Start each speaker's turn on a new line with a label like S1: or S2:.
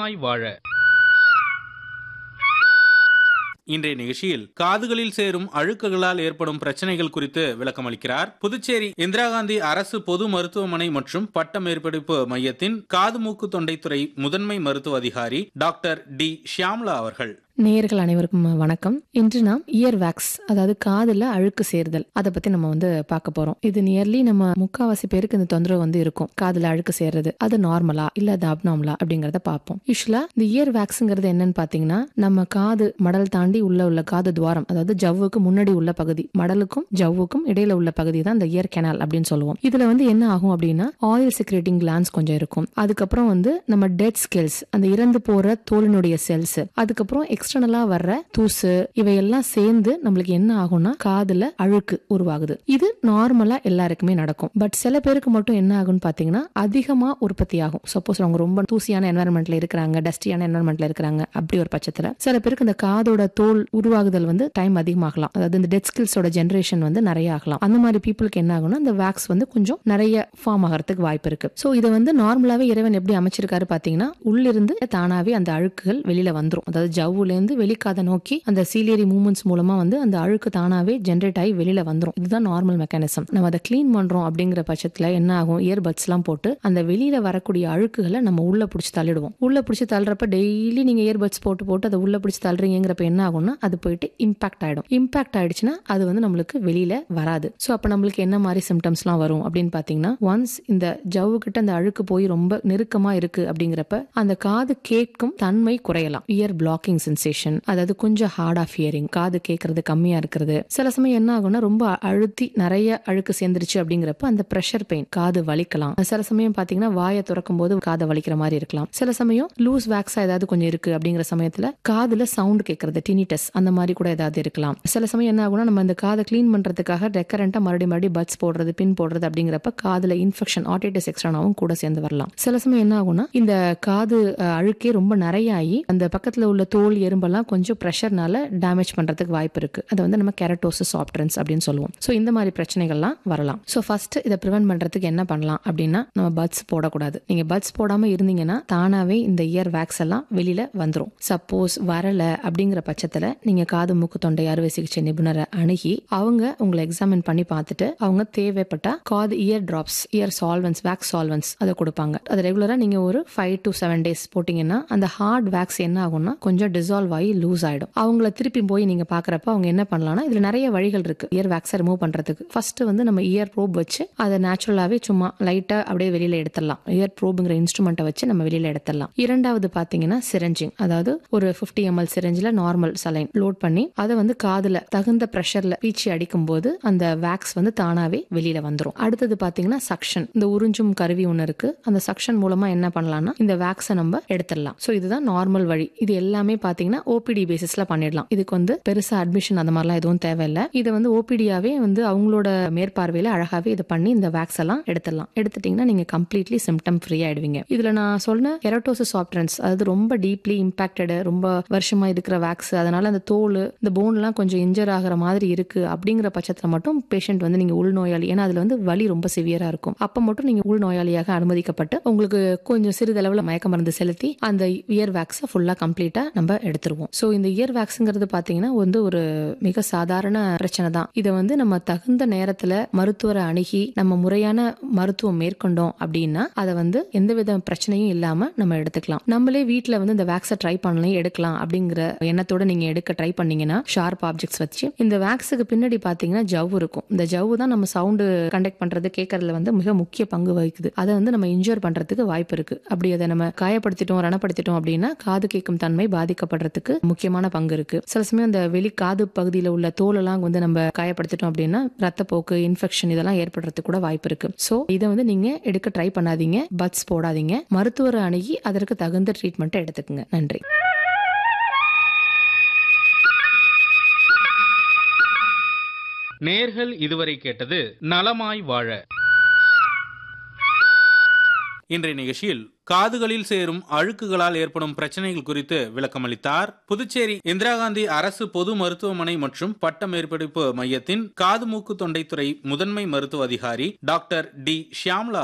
S1: நலமாய் வாழ இன்றைய நிகழ்ச்சியில் காதுகளில் சேரும் அழுக்குகளால் ஏற்படும் பிரச்சனைகள் குறித்து விளக்கமளிக்கிறார் புதுச்சேரி இந்திரா காந்தி அரசு பொது மருத்துவமனை மற்றும் பட்ட மேற்படிப்பு மையத்தின் காது மூக்கு தொண்டைத்துறை முதன்மை மருத்துவ அதிகாரி டாக்டர் டி ஷியாம்லா அவர்கள்
S2: நேயர்கள் அனைவருக்கும் வணக்கம் இன்று நாம் இயர் வேக்ஸ் அதாவது காதுல அழுக்கு சேர்தல் அதை பத்தி நம்ம வந்து பார்க்க போறோம் இது நியர்லி நம்ம முக்காவாசி பேருக்கு இந்த தொந்தரவு வந்து இருக்கும் காதுல அழுக்கு சேர்றது அது நார்மலா இல்ல அது அப்நார்மலா அப்படிங்கறத பார்ப்போம் யூஸ்வலா இந்த இயர் வேக்ஸ்ங்கிறது என்னன்னு பாத்தீங்கன்னா நம்ம காது மடல் தாண்டி உள்ள உள்ள காது துவாரம் அதாவது ஜவ்வுக்கு முன்னாடி உள்ள பகுதி மடலுக்கும் ஜவ்வுக்கும் இடையில உள்ள பகுதி தான் இந்த இயர் கெனால் அப்படின்னு சொல்லுவோம் இதுல வந்து என்ன ஆகும் அப்படின்னா ஆயில் செக்ரேட்டிங் கிளான்ஸ் கொஞ்சம் இருக்கும் அதுக்கப்புறம் வந்து நம்ம டெட் ஸ்கெல்ஸ் அந்த இறந்து போற தோலினுடைய செல்ஸ் அதுக்கப்புறம் எக்ஸ்டர்னலா வர்ற தூசு இவையெல்லாம் சேர்ந்து நம்மளுக்கு என்ன ஆகும்னா காதுல அழுக்கு உருவாகுது இது நார்மலா எல்லாருக்குமே நடக்கும் பட் சில பேருக்கு மட்டும் என்ன ஆகும்னு பாத்தீங்கன்னா அதிகமா உற்பத்தி ஆகும் சப்போஸ் அவங்க ரொம்ப தூசியான என்வரன்மெண்ட்ல இருக்கிறாங்க டஸ்டியான என்வரன்மெண்ட்ல இருக்கிறாங்க அப்படி ஒரு பட்சத்துல சில பேருக்கு இந்த காதோட தோல் உருவாகுதல் வந்து டைம் அதிகமாகலாம் அதாவது இந்த டெட் ஸ்கில்ஸோட ஜென்ரேஷன் வந்து நிறைய ஆகலாம் அந்த மாதிரி பீப்புளுக்கு என்ன ஆகும்னா இந்த வேக்ஸ் வந்து கொஞ்சம் நிறைய ஃபார்ம் ஆகிறதுக்கு வாய்ப்பு இருக்கு சோ இதை வந்து நார்மலாவே இறைவன் எப்படி அமைச்சிருக்காரு பாத்தீங்கன்னா உள்ளிருந்து தானாவே அந்த அழுக்குகள் வெளியில வந்துரும் அதாவது ஜவ்வுல இருந்து வெளிக்காத நோக்கி அந்த சீலியரி மூவ்மெண்ட்ஸ் மூலமா வந்து அந்த அழுக்கு தானாவே ஜென்ரேட் ஆகி வெளியில வந்துரும் இதுதான் நார்மல் மெக்கானிசம் நம்ம அதை க்ளீன் பண்றோம் அப்படிங்கிற பட்சத்துல என்ன ஆகும் இயர்பட்ஸ் எல்லாம் போட்டு அந்த வெளியில வரக்கூடிய அழுக்குகளை நம்ம உள்ள பிடிச்சி தள்ளிடுவோம் உள்ள பிடிச்சி தள்ளுறப்ப டெய்லி நீங்க இயர்பட்ஸ் போட்டு போட்டு அதை உள்ள பிடிச்சி தள்ளுறீங்கிறப்ப என்ன ஆகும்னா அது போயிட்டு இம்பாக்ட் ஆயிடும் இம்பாக்ட் ஆயிடுச்சுன்னா அது வந்து நம்மளுக்கு வெளியில வராது ஸோ அப்ப நம்மளுக்கு என்ன மாதிரி சிம்டம்ஸ்லாம் வரும் அப்படின்னு பாத்தீங்கன்னா ஒன்ஸ் இந்த ஜவ்வு கிட்ட அந்த அழுக்கு போய் ரொம்ப நெருக்கமா இருக்கு அப்படிங்கிறப்ப அந்த காது கேட்கும் தன்மை குறையலாம் இயர் பிளாக்கிங் சென்சேஷன் அதாவது கொஞ்சம் ஹார்ட் ஆஃப் ஹியரிங் காது கேட்கறது கம்மியா இருக்கிறது சில சமயம் என்ன ஆகும்னா ரொம்ப அழுத்தி நிறைய அழுக்கு சேர்ந்துருச்சு அப்படிங்கிறப்ப அந்த ப்ரெஷர் பெயின் காது வலிக்கலாம் சில சமயம் பாத்தீங்கன்னா வாயை திறக்கும் போது காதை வலிக்கிற மாதிரி இருக்கலாம் சில சமயம் லூஸ் வேக்ஸா ஏதாவது கொஞ்சம் இருக்கு அப்படிங்கிற சமயத்துல காதுல சவுண்ட் கேட்கறது டினிட்டஸ் அந்த மாதிரி கூட ஏதாவது இருக்கலாம் சில சமயம் என்ன ஆகும்னா நம்ம அந்த காதை க்ளீன் பண்றதுக்காக ரெக்கரண்டா மறுபடியும் மறுபடியும் பட்ஸ் போடுறது பின் போடுறது அப்படிங்கிறப்ப காதுல இன்ஃபெக்ஷன் ஆட்டிட்டிஸ் எக்ஸ்ட்ரானாவும் கூட சேர்ந்து வரலாம் சில சமயம் என்ன ஆகும்னா இந்த காது அஹ், அழுக்கே ரொம்ப நிறைய ஆகி அந்த பக்கத்துல உள்ள தோல் எறும்பெல்லாம் கொஞ்சம் ப்ரெஷர்னால டேமேஜ் பண்றதுக்கு வாய்ப்பு இருக்கு அதை வந்து நம்ம கெரட்டோசிஸ் ஆப்டரன்ஸ் அப்படின்னு சொல்லுவோம் ஸோ இந்த மாதிரி பிரச்சனைகள்லாம் வரலாம் ஸோ ஃபர்ஸ்ட் இதை ப்ரிவென்ட் பண்றதுக்கு என்ன பண்ணலாம் அப்படின்னா நம்ம பட்ஸ் போடக்கூடாது நீங்க பட்ஸ் போடாம இருந்தீங்கன்னா தானாவே இந்த இயர் வேக்ஸ் எல்லாம் வெளியில வந்துரும் சப்போஸ் வரல அப்படிங்கிற பட்சத்துல நீங்க காது மூக்கு தொண்டை அறுவை சிகிச்சை நிபுணரை அணுகி அவங்க உங்களை எக்ஸாமின் பண்ணி பார்த்துட்டு அவங்க தேவைப்பட்டா காது ear drops ear solvents wax solvents அதை கொடுப்பாங்க அது ரெகுலரா நீங்க ஒரு ஃபைவ் டு செவன் டேஸ் போட்டீங்கன்னா அந்த ஹார்ட் வேக்ஸ் என்ன ஆகும்னா கொஞ்சம் டிசால்வ் ஆகி லூஸ் ஆயிடும் அவங்கள திருப்பி போய் நீங்க பாக்குறப்ப அவங்க என்ன பண்ணலாம்னா இதுல நிறைய வழிகள் இருக்கு இயர் வேக்ஸை ரிமூவ் பண்றதுக்கு ஃபர்ஸ்ட் வந்து நம்ம இயர் ப்ரோப் வச்சு அதை நேச்சுரலாவே சும்மா லைட்டா அப்படியே வெளியில எடுத்துடலாம் இயர் ப்ரோபுங்கிற இன்ஸ்ட்ருமெண்ட்டை வச்சு நம்ம வெளியில எடுத்துடலாம் இரண்டாவது பாத்தீங்கன்னா சிரஞ்சிங் அதாவது ஒரு 50 எம்எல் சிரஞ்சில் நார்மல் சலைன் லோட் பண்ணி அதை வந்து காதுல தகுந்த ப்ரெஷர்ல பீச்சி அடிக்கும் போது அந்த வேக்ஸ் வந்து தானாவே வெளியில வந்துரும் அடுத்தது பாத்தீங்கன்னா சக்ஷன் இந்த உறிஞ்சும் கருவி ஒன்று இருக்கு அந்த சக்ஷன் மூலமா என்ன பண்ணலாம்னா இந்த வேக்ஸை நம்ம எடுத்துடலாம் ஸோ இதுதான் நார்மல் வழி இது எல்லாமே பாத்தீங்கன்னா ஓபிடி பேசிஸ்ல பண்ணிடலாம் இதுக்கு வந்து பெருசா அட்மிஷன் அந்த மாதிரிலாம் எதுவும் தேவையில்லை இதை வந்து ஓபிடியாவே வந்து அவங்களோட மேற்பார்வையில அழகாவே இதை பண்ணி இந்த வேக்ஸ் எல்லாம் எடுத்துடலாம் எடுத்துட்டீங்கன்னா நீங்க கம்ப்ளீட்லி சிம்டம் ஃப்ரீ ஆயிடுவீங்க இதுல நான் சொன்ன கெரட்டோசிஸ் ஆப்டரன்ஸ் அதாவது ரொம்ப டீப்லி இம்பாக்டடு ரொம்ப வருஷமா இருக்கிற வேக்ஸ் அதனால அந்த தோல் இந்த போன்லாம் கொஞ்சம் இன்ஜர் ஆகிற மாதிரி இருக்கு அப்படிங்கிற பட்சத்துல மட்டும் பேஷண்ட் வந்து நீங்க உள்நோயாளி ஏன்னா அதுல வந்து வலி ரொம்ப சிவியரா இருக்கும் அப்ப மட்டும் நீங்க உள்நோயாளியாக அனுமதிக்கப்பட்டு உங்களுக்கு கொஞ்சம் சிறிதளவுல மயக்க மருந்து செலுத்தி அந்த இயர் வேக்ஸை ஃபுல்லா கம்ப்ளீட்டா நம்ம எடுத்துருவோம் ஸோ இந்த இயர் வேக்ஸுங்கிறது பாத்தீங்கன்னா வந்து ஒரு மிக சாதாரண பிரச்சனை தான் இதை வந்து நம்ம தகுந்த நேரத்துல மருத்துவரை அணுகி நம்ம முறையான மருத்துவம் மேற்கொண்டோம் அப்படின்னா அதை வந்து எந்தவித பிரச்சனையும் இல்லாம நம்ம எடுத்துக்கலாம் நம்மளே வீட்ல வந்து இந்த வேக்ஸை ட்ரை பண்ணலாம் எடுக்கலாம் அப்படிங்கிற எண்ணத்தோட நீங்க எடுக்க ட்ரை பண்ணீங்கன்னா ஷார்ப் ஆப்ஜெக்ட்ஸ் வச்சு இந்த வேக்ஸுக்கு பின்னாடி பாத்தீங்கன்னா ஜவ் இருக்கும் இந்த ஜவ் தான் நம்ம சவுண்டு கண்டக்ட் பண்றது கேட்கறதுல வந்து மிக முக்கிய பங்கு வகிக்குது அதை வந்து நம்ம இன்ஜூர் பண்றதுக்கு வாய்ப்பு இருக்கு அப்படி அதை நம்ம காயப்படுத்திட்டோம் ரணப்படுத்திட்டோம் அப்படின்னா காது கேட்கும் தன்மை பாதிக்கப்படுறதுக்கு முக்கியமான பங்கு இருக்கு சில சமயம் அந்த வெளி காது பகுதியில் உள்ள தோலெல்லாம் வந்து நம்ம காயப்படுத்திட்டோம் அப்படின்னா ரத்தப்போக்கு இன்ஃபெக்ஷன் இதெல்லாம் ஏற்படுறதுக்கு கூட வாய்ப்பு இருக்கு ஸோ இதை வந்து நீங்க எடுக்க ட்ரை பண்ணாதீங்க பட்ஸ் போடாதீங்க மருத்துவரை அணுகி அதற்கு தகுந்த ட்ரீட்மெண்ட்டை எடுத்துக்கங்க நன்றி
S1: நேர்கள் இதுவரை கேட்டது நலமாய் வாழ இன்றைய நிகழ்ச்சியில் காதுகளில் சேரும் அழுக்குகளால் ஏற்படும் பிரச்சனைகள் குறித்து விளக்கமளித்தார் புதுச்சேரி இந்திரா காந்தி அரசு பொது மருத்துவமனை மற்றும் பட்ட மேற்படிப்பு மையத்தின் காது மூக்கு தொண்டைத்துறை முதன்மை மருத்துவ அதிகாரி டாக்டர் டி ஷியாம்லா